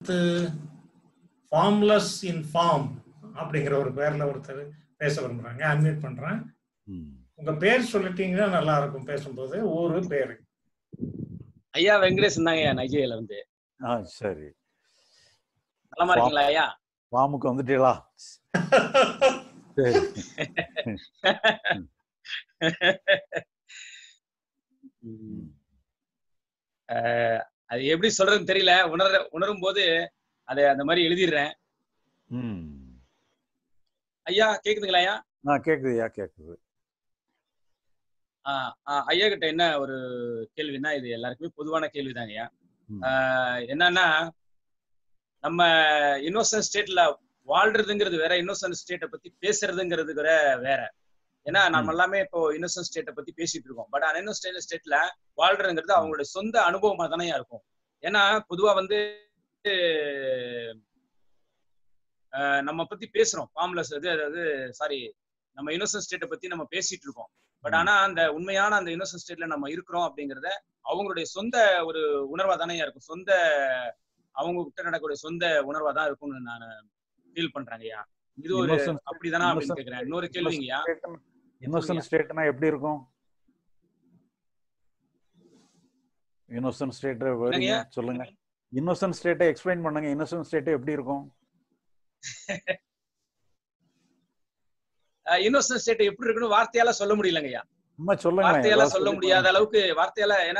Formless in form அப்படிங்கிற ஒரு பேர்ல ஒருத்தர் பேச விரும்புறாங்க அட்மிட் பண்றேன் ம். உங்க பேர் சொல்லிட்டீங்கன்னா நல்லா இருக்கும் பேசும்போது ஊரு பேரு ஐயா வெங்கடேசன் தாங்க ஐயா நைஜீரியால இருந்து ஆ சரி நலமா இருக்கீங்களா ஐயா ஃபார்முக்கு வந்துட்டீங்களா சரி அஹ், அது எப்படி சொல்றதுன்னு தெரியல உணர உணரும் போது அதை அந்த மாதிரி எழுதிடுறேன் ம் ஐயா கேக்குதுங்களா ஐயா ஆ கேக்குதுயா கேக்குது ஆஹ் ஆஹ் ஐயா கிட்ட என்ன ஒரு கேள்வின்னா இது எல்லாருக்குமே பொதுவான கேள்விதாங்க ஐயா ம். ஆஹ் என்னன்னா நம்ம இன்னோசன்ட் ஸ்டேட்ல வாழ்றதுங்கிறது வேற இன்னோசன்ட் ஸ்டேட்டை பத்தி பேசுறதுங்கிறது வேற வேற ஏன்னா நம்ம எல்லாமே இப்போ இன்னோசன்ட் ஸ்டேட்டை பத்தி பேசிட்டு இருக்கோம் பட் அன்இன்னோசன்ட் ஸ்டேட்ல வாழ்றதுங்கிறது அவங்களுடைய சொந்த அனுபவமா தானே இருக்கும் ஏன்னா பொதுவா வந்து ஆஹ் நம்ம பத்தி பேசுறோம் ஃபார்ம்லெஸ் இது அதாவது சாரி நம்ம இன்னோசன்ட் ஸ்டேட்டை பத்தி நம்ம பேசிட்டு இருக்கோம் பட் ஆனா அந்த உண்மையான அந்த இன்னோசன்ட் ஸ்டேட்ல நம்ம இருக்கிறோம் அப்படிங்கறத அவங்களுடைய சொந்த ஒரு உணர்வா தானே இருக்கும் சொந்த அவங்க கிட்ட நடக்கக்கூடிய சொந்த உணர்வா தான் இருக்கும்னு நான் ஃபீல் பண்றேங்க ஐயா இது ஒரு Innocent- அப்படிதானா அப்படின்னு innocent- கேக்குறேன் இன்னொரு கேள்விங்கய்யா இன்னோசன்ட் ஸ்டேட்னா எப்படி இருக்கும் இன்னோசன்ட் ஸ்டேட் என்னங்கய்யா? சொல்லுங்க இன்னோசன்ட் ஸ்டேட்டை எக்ஸ்பிளைன் பண்ணுங்க இன்னோசன்ட் ஸ்டேட் எப்படி இருக்கும் இன்னோசன்ட் ஸ்டேட் எப்படி இருக்குன்னு வார்த்தையால சொல்ல முடியலங்க ஐயா சும்மா சொல்லுங்க வார்த்தையால ஏதாவது சொல்ல சொல்லி முடியாத பாருங்க. அளவுக்கு வார்த்தையால ஏன்னா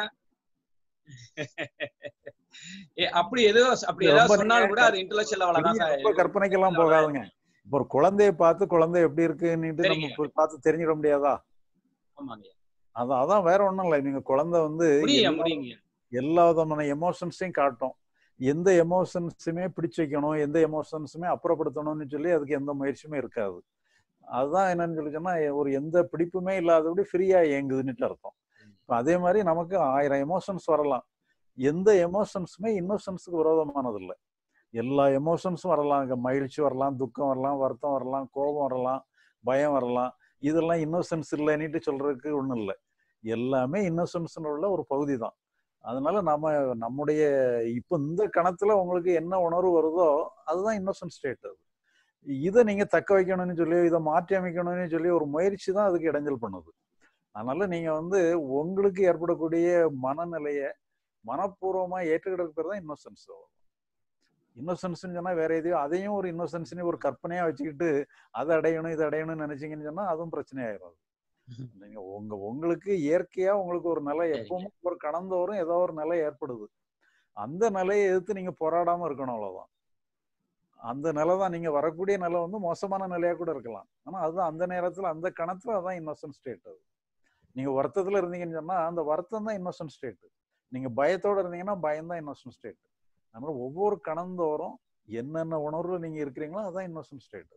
ஏ, அப்படி ஏதோ அப்படி இது ஏதாவது ரொம்ப சொன்னாலும் கூட நீங்க அது இன்டெலெக்சுவல் லெவல தான் பெரிய சார் ரொம்ப கற்பனைக்கெல்லாம் போகாதுங்க இப்போ ஒரு குழந்தைய பார்த்து குழந்தை எப்படி இருக்குன்னுட்டு நம்ம சரிங்க. போய் பார்த்து தெரிஞ்சிட முடியாதா ஆமாங்க அதான் அதான் வேற ஒண்ணும் இல்லை நீங்க குழந்தை வந்து முடியுங்க எல்லா- முடியுங்க எல்லா விதமான எமோஷன்ஸையும் காட்டும் எந்த எமோஷன்ஸுமே பிடிச்சு வைக்கணும் எந்த எமோஷன்ஸுமே அப்புறப்படுத்தணும்னு சொல்லி அதுக்கு எந்த முயற்சியுமே இருக்காது அதுதான் என்னன்னு சொல்லி சொன்னா ஒரு எந்த பிடிப்புமே இல்லாதபடி ஃப்ரீயா இயங்குதுன்னுட்டு அர்த்தம் இப்ப அதே மாதிரி நமக்கு ஆயிரம் எமோஷன்ஸ் வரலாம் எந்த எமோஷன்ஸுமே இன்னோசன்ஸுக்கு விரோதமானது இல்லை எல்லா எமோஷன்ஸும் வரலாம் இங்க மகிழ்ச்சி வரலாம் துக்கம் வரலாம் வருத்தம் வரலாம் கோபம் வரலாம் பயம் வரலாம் இதெல்லாம் இன்னோசன்ஸ் இல்லைன்னுட்டு சொல்றதுக்கு ஒண்ணும் இல்லை எல்லாமே இன்னோசன்ஸ் உள்ள ஒரு பகுதி தான் அதனால நம்ம நம்முடைய இப்ப இந்த கணத்துல உங்களுக்கு என்ன உணர்வு வருதோ அதுதான் இன்னோசன்ட் ஸ்டேட் அது இதை நீங்க தக்க வைக்கணும்னு சொல்லி இதை மாற்றி அமைக்கணும்னு சொல்லி ஒரு முயற்சி தான் அதுக்கு இடைஞ்சல் பண்ணுது அதனால நீங்க வந்து உங்களுக்கு ஏற்படக்கூடிய மனநிலைய மனப்பூர்வமா ஏற்றுக்கிட்டு பேர் தான் இன்னோசன்ஸ் இன்னோசன்ஸ் சொன்னா வேற எதையும் அதையும் ஒரு இன்னோசன்ஸ்னு ஒரு கற்பனையா வச்சுக்கிட்டு அதை அடையணும் இதை அடையணும்னு நினைச்சீங்கன்னு சொன்னா அதுவும் பிரச்சனை ஆயிரும் நீங்க உங்க உங்களுக்கு இயற்கையா உங்களுக்கு ஒரு நிலை எப்பவும் ஒரு கடந்தவரும் ஏதோ ஒரு நிலை ஏற்படுது அந்த நிலையை எதிர்த்து நீங்க போராடாம இருக்கணும் அவ்வளவுதான் அந்த நிலை தான் நீங்க வரக்கூடிய நிலை வந்து மோசமான நிலையா கூட இருக்கலாம் ஆனா அதுதான் அந்த நேரத்துல அந்த கணத்துல அதான் இன்னோசன்ட் ஸ்டேட் அது நீங்க வருத்தத்துல இருந்தீங்கன்னு சொன்னா அந்த வருத்தம் தான் இன்னோசன்ட் ஸ்டேட் நீங்க பயத்தோட இருந்தீங்கன்னா பயம் தான் இன்னோசன்ட் ஸ்டேட் அதனால ஒவ்வொரு கணந்தோறும் என்னென்ன உணர்வுல நீங்க இருக்கிறீங்களோ அதான் இன்னோசன்ட் ஸ்டேட்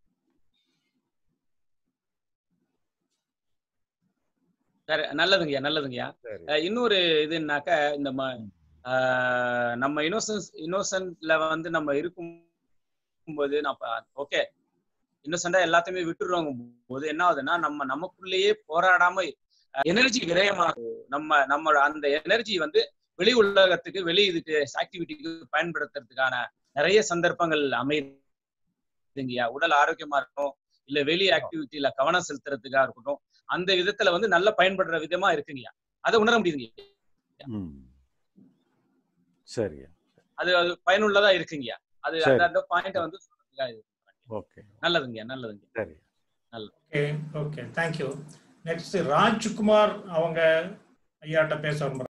சரி நல்லதுங்கய்யா நல்லதுங்கய்யா சரி அஹ் இன்னொரு இதுனாக்க இந்த ம- ஆஹ் நம்ம இன்னோசன்ஸ் இன்னோசன்ட்ல வந்து நம்ம இருக்கும்போது நம்ம ஓகே இன்னோசண்டா எல்லாத்தையுமே விட்டுடுறோங்க போது என்ன ஆகுதுன்னா நம்ம நமக்குள்ளேயே போராடாம எனர்ஜி விரயமாகும் நம்ம நம்மளோட அந்த எனர்ஜி வந்து வெளி உலகத்துக்கு வெளி இதுக்கு ஆக்டிவிட்டிக்கு பயன்படுத்துறதுக்கான நிறைய சந்தர்ப்பங்கள் அமையுதுங்கய்யா உடல் ஆரோக்கியமா இருக்கும் இல்ல வெளி ஆக்டிவிட்டியில கவனம் செலுத்துறதுக்கா இருக்கட்டும் அந்த விதத்துல வந்து நல்ல பயன்படுற விதமா இருக்குங்கய்யா அதை உணர முடியுதுங்க ம் சரி அது அது பயனுள்ளதா இருக்குங்கய்யா அது சரி. அந்த அந்த பாயிண்ட வந்து சொல்றதுக்காக இது பண்றாங்க. ஓகே நல்லதுங்கய்யா நல்லதுங்க சரி okay okay thank you next Rajkumar அவங்க ஐயாட்ட பேச விரும்புறாங்க